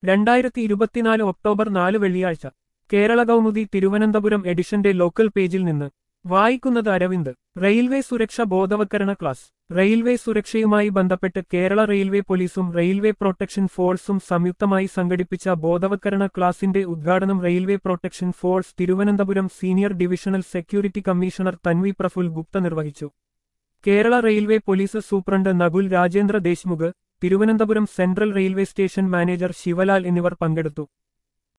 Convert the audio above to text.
രണ്ടായിരത്തി ഇരുപത്തിനാല് ഒക്ടോബർ നാല് വെള്ളിയാഴ്ച കേരള കൗമുദി തിരുവനന്തപുരം എഡിഷന്റെ ലോക്കൽ പേജിൽ നിന്ന് വായിക്കുന്നത് അരവിന്ദ് റെയിൽവേ സുരക്ഷ ബോധവത്കരണ ക്ലാസ് റെയിൽവേ സുരക്ഷയുമായി ബന്ധപ്പെട്ട് കേരള റെയിൽവേ പോലീസും റെയിൽവേ പ്രൊട്ടക്ഷൻ ഫോഴ്സും സംയുക്തമായി സംഘടിപ്പിച്ച ബോധവത്കരണ ക്ലാസിന്റെ ഉദ്ഘാടനം railway protection force Thiruvananthapuram senior divisional security commissioner Tanvi Praful Gupta നിർവഹിച്ചു Kerala railway police superintendent Nakul Rajendra Deshmukh Thiruvananthapuram central railway station manager Shivlal എന്നിവർ പങ്കെടുത്തു